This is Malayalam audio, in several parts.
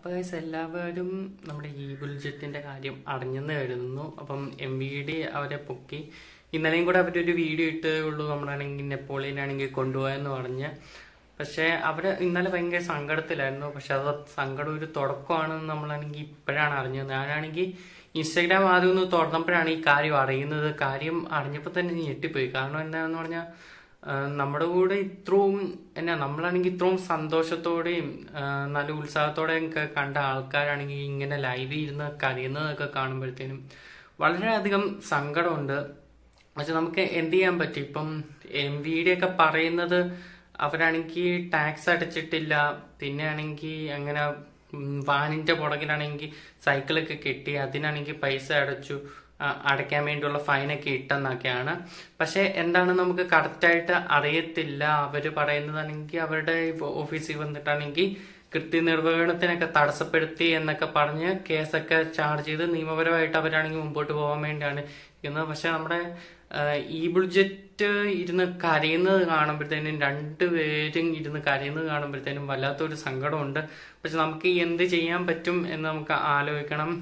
അപ്പോൾ ഗൈസ് എല്ലാവരും നമ്മുടെ ഈ ബുൾജെറ്റിന്റെ കാര്യം അറിഞ്ഞെന്ന് കരുതുന്നു അപ്പം എം വി ഡി അവരെ പൊക്കി ഇന്നലെയും കൂടെ അവരൊരു വീഡിയോ ഇട്ടേ ഉള്ളൂ നമ്മളാണെങ്കിൽ നെപ്പോളിയൻ ആണെങ്കിൽ കൊണ്ടുപോയെന്ന് പറഞ്ഞ് പക്ഷേ അവർ ഇന്നലെ ഭയങ്കര സങ്കടത്തിലായിരുന്നു പക്ഷെ അത് സങ്കടം ഒരു തുടക്കമാണെന്ന് നമ്മളാണെങ്കിൽ ഇപ്പോഴാണ് അറിഞ്ഞത് ഞാനാണെങ്കിൽ ഇൻസ്റ്റാഗ്രാം ആദ്യം ഒന്ന് തുറന്നപ്പോഴാണ് ഈ കാര്യം അറിയുന്നത് കാര്യം അറിഞ്ഞപ്പോൾ തന്നെ ഞെട്ടിപ്പോയി കാരണം എന്താണെന്ന് പറഞ്ഞാൽ ആഹ് നമ്മുടെ കൂടെ ഇത്രയും എന്നാ നമ്മളാണെങ്കിൽ ഇത്രയും സന്തോഷത്തോടെയും ആഹ് നല്ല ഉത്സാഹത്തോടെയും ഒക്കെ കണ്ട ആൾക്കാരാണെങ്കിൽ ഇങ്ങനെ ലൈവിൽ ഇരുന്ന് കരയുന്നതൊക്കെ കാണുമ്പോഴത്തേനും വളരെയധികം സങ്കടമുണ്ട് പക്ഷെ നമുക്ക് എന്ത് ചെയ്യാൻ പറ്റും ഇപ്പം എം വിയുടെ ഒക്കെ പറയുന്നത് അവരാണെങ്കിൽ ടാക്സ് അടച്ചിട്ടില്ല പിന്നെ ആണെങ്കിൽ അങ്ങനെ ഉം, വാനിന്റെ പുറകിലാണെങ്കിൽ സൈക്കിളൊക്കെ കെട്ടി അതിനാണെങ്കിൽ പൈസ അടച്ചു ആ, അടയ്ക്കാൻ വേണ്ടിയുള്ള ഫൈനൊക്കെ ഇട്ടെന്നൊക്കെയാണ് പക്ഷെ എന്താണ് നമുക്ക് കറക്റ്റായിട്ട് അറിയത്തില്ല അവര് പറയുന്നതാണെങ്കിൽ അവരുടെ ഓഫീസിൽ വന്നിട്ടാണെങ്കിൽ കൃത്യനിർവഹണത്തിനൊക്കെ തടസ്സപ്പെടുത്തി എന്നൊക്കെ പറഞ്ഞ് കേസൊക്കെ ചാർജ് ചെയ്ത് നിയമപരമായിട്ട് അവരാണെങ്കിൽ മുമ്പോട്ട് പോകാൻ വേണ്ടിയാണ് ഇരിക്കുന്നത് പക്ഷെ നമ്മുടെ ഈ ബുൾജറ്റ് ഇരുന്ന് കരയുന്നത് കാണുമ്പോഴത്തേനും രണ്ടുപേരും ഇരുന്ന് കരയുന്നത് കാണുമ്പോഴത്തേനും വല്ലാത്തൊരു സങ്കടമുണ്ട് പക്ഷെ നമുക്ക് എന്ത് ചെയ്യാൻ പറ്റും എന്ന് നമുക്ക് ആലോചിക്കണം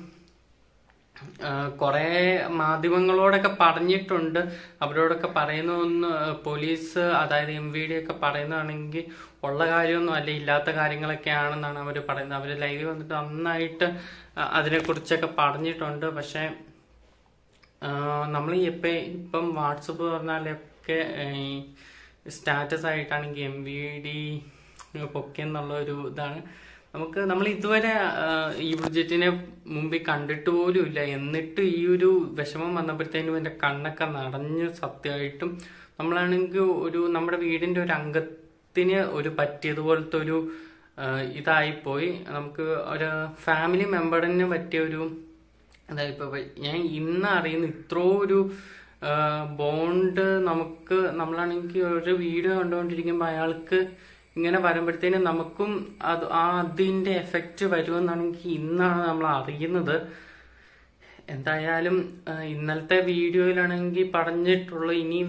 കുറെ മാധ്യമങ്ങളോടൊക്കെ പറഞ്ഞിട്ടുണ്ട് അവരോടൊക്കെ പറയുന്ന ഒന്ന് പോലീസ് അതായത് എം വി ഡി ഒക്കെ പറയുന്നതാണെങ്കിൽ ഉള്ള കാര്യമൊന്നും അല്ല ഇല്ലാത്ത കാര്യങ്ങളൊക്കെ ആണെന്നാണ് അവർ പറയുന്നത് അവർ ലൈവ് വന്നിട്ട് നന്നായിട്ട് അതിനെക്കുറിച്ചൊക്കെ പറഞ്ഞിട്ടുണ്ട് പക്ഷെ നമ്മൾ ഇപ്പം ഇപ്പം വാട്സപ്പ് പറഞ്ഞാലൊക്കെ സ്റ്റാറ്റസ് ആയിട്ടാണെങ്കിൽ എം വി ഡി പൊക്കെന്നുള്ള ഒരു ഇതാണ് നമുക്ക് നമ്മൾ ഇതുവരെ ആ, ഈ ബുഡ്ജറ്റിനെ മുമ്പിൽ കണ്ടിട്ട് പോലും ഇല്ല എന്നിട്ട് ഈ ഒരു വിഷമം വന്നപ്പോഴത്തേനും എൻ്റെ കണ്ണൊക്കെ നിറഞ്ഞ് സത്യമായിട്ടും നമ്മളാണെങ്കിൽ ഒരു നമ്മുടെ വീടിന്റെ ഒരു അംഗത്തിന് ഒരു പറ്റിയതുപോലത്തെ ഒരു ആ, ഇതായിപ്പോയി നമുക്ക് ഒരു ഫാമിലി മെമ്പറിന് പറ്റിയ ഒരു അതായത് ഇപ്പൊ ഞാൻ ഇന്ന് അറിയുന്ന ഇത്രോ ഒരു ബോണ്ട് നമുക്ക് നമ്മളാണെങ്കിൽ ഒരു വീഡിയോ കണ്ടുകൊണ്ടിരിക്കുമ്പോൾ അയാൾക്ക് ഇങ്ങനെ വരുമ്പോഴത്തേനും നമുക്കും അത് ആ അതിന്റെ എഫക്റ്റ് വരുമെന്നാണെങ്കിൽ ഇന്നാണ് നമ്മൾ അറിയുന്നത് എന്തായാലും ആ, ഇന്നലത്തെ വീഡിയോയിലാണെങ്കിൽ പറഞ്ഞിട്ടുള്ള ഇനി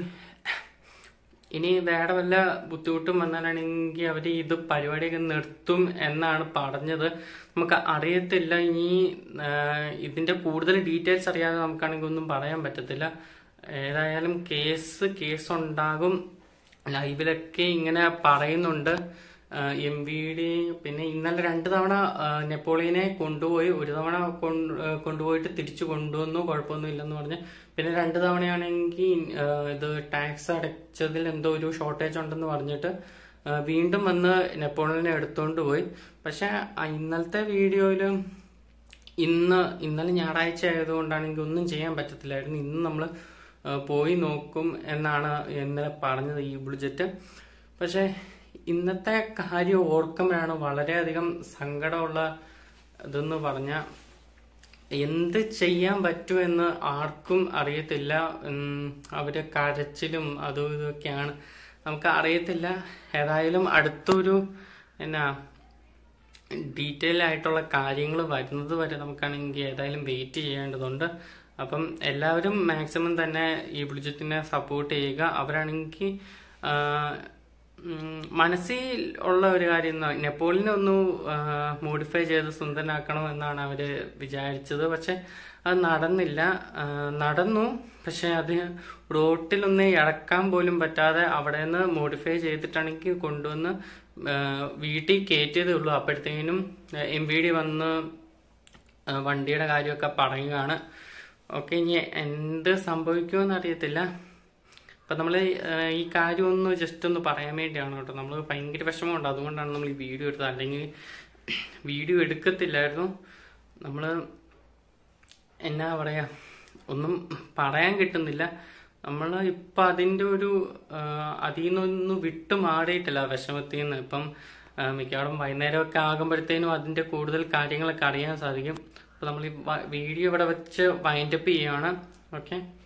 ഇനി വേറെ വല്ല ബുദ്ധിമുട്ടും വന്നാലാണെങ്കിൽ അവർ ഇത് പരിപാടിയൊക്കെ നിർത്തും എന്നാണ് പറഞ്ഞത് നമുക്ക് അറിയത്തില്ല ഇനി ആ, ഇതിന്റെ കൂടുതൽ ഡീറ്റെയിൽസ് അറിയാതെ നമുക്കാണെങ്കിൽ ഒന്നും പറയാൻ പറ്റത്തില്ല ഏതായാലും കേസ് കേസ് ഉണ്ടാകും ലൈവിലൊക്കെ ഇങ്ങനെ പറയുന്നുണ്ട് എം വി ഡി പിന്നെ ഇന്നലെ രണ്ട് തവണ ആ, നെപ്പോളിയനെ കൊണ്ടുപോയി ഒരു തവണ കൊണ്ട്- ആ, കൊണ്ടുപോയിട്ട് തിരിച്ചു കൊണ്ടുവന്നു കുഴപ്പമൊന്നും ഇല്ലെന്ന് പറഞ്ഞ് പിന്നെ രണ്ട് തവണയാണെങ്കിൽ ആ, ഇത് ടാക്സ് അടച്ചതിൽ എന്തോ ഒരു ഷോർട്ടേജ് ഉണ്ടെന്ന് പറഞ്ഞിട്ട് ആ, വീണ്ടും വന്ന് നെപ്പോളിയനെ എടുത്തോണ്ട് പോയി പക്ഷെ ആ ഇന്നലത്തെ വീഡിയോയില് ഇന്ന് ഇന്നലെ ഞായറാഴ്ച ആയതുകൊണ്ടാണെങ്കിൽ ഒന്നും ചെയ്യാൻ പറ്റത്തില്ലായിരുന്നു ഇന്ന് നമ്മൾ പോയി നോക്കും എന്നാണ് ഇന്നലെ പറഞ്ഞത് ഈ ബുൾജറ്റ് പക്ഷെ ഇന്നത്തെ കാര്യം ഓർക്കുമ്പോഴാണ് വളരെയധികം സങ്കടമുള്ള ഇതെന്ന് പറഞ്ഞ എന്ത് ചെയ്യാൻ പറ്റുമെന്ന് ആർക്കും അറിയത്തില്ല ഉം, അവര് കരച്ചിലും അതും ഇതൊക്കെയാണ് നമുക്ക് അറിയത്തില്ല ഏതായാലും അടുത്തൊരു എന്നാ ഡീറ്റെയിൽ ആയിട്ടുള്ള കാര്യങ്ങൾ വരുന്നത് വരെ നമുക്കാണെങ്കിൽ ഏതായാലും വെയിറ്റ് ചെയ്യേണ്ടതുണ്ട് അപ്പം എല്ലാവരും മാക്സിമം തന്നെ ഈ ബുൾജറ്റിനെ സപ്പോർട്ട് ചെയ്യുക അവരാണെങ്കിൽ ആ, ഉം, മനസ്സിൽ ഉള്ള ഒരു കാര്യം എന്ന് നെപ്പോളിനെ ഒന്ന് മോഡിഫൈ ചെയ്ത് സുന്ദരനാക്കണം എന്നാണ് അവര് വിചാരിച്ചത് പക്ഷെ അത് നടന്നില്ല ആ, നടന്നു പക്ഷെ അത് റോട്ടിലൊന്ന് ഇറക്കാൻ പോലും പറ്റാതെ അവിടെ നിന്ന് മോഡിഫൈ ചെയ്തിട്ടാണെങ്കിൽ കൊണ്ടുവന്ന് ആ, വീട്ടിൽ കയറ്റിയതേ ഉള്ളൂ അപ്പോഴത്തേനും എം വി ഡി വന്ന് ആ, വണ്ടിയുടെ കാര്യമൊക്കെ പറയുകയാണ് ഓക്കെ ഇനി എന്ത് സംഭവിക്കുമെന്ന് അറിയത്തില്ല അപ്പൊ നമ്മൾ ഈ കാര്യം ഒന്ന് ജസ്റ്റ് ഒന്ന് പറയാൻ വേണ്ടിയാണ് കേട്ടോ നമ്മൾ ഭയങ്കര വിഷമമുണ്ട് അതുകൊണ്ടാണ് നമ്മൾ ഈ വീഡിയോ എടുത്തത് അല്ലെങ്കിൽ വീഡിയോ എടുക്കത്തില്ലായിരുന്നു നമ്മൾ എന്നാ പറയാ ഒന്നും പറയാൻ കിട്ടുന്നില്ല നമ്മൾ ഇപ്പൊ അതിന്റെ ഒരു ആ, അതിൽ നിന്നൊന്നും വിട്ടു മാറിയിട്ടില്ല വിഷമത്തിൽ നിന്ന് ഇപ്പം ആ, മിക്കവാറും വൈകുന്നേരമൊക്കെ ആകുമ്പോഴത്തേനും അതിന്റെ കൂടുതൽ കാര്യങ്ങളൊക്കെ അറിയാൻ സാധിക്കും അപ്പൊ നമ്മൾ ഈ വീഡിയോ ഇവിടെ വെച്ച് വൈൻഡപ്പ് ചെയ്യുകയാണ് ഓക്കെ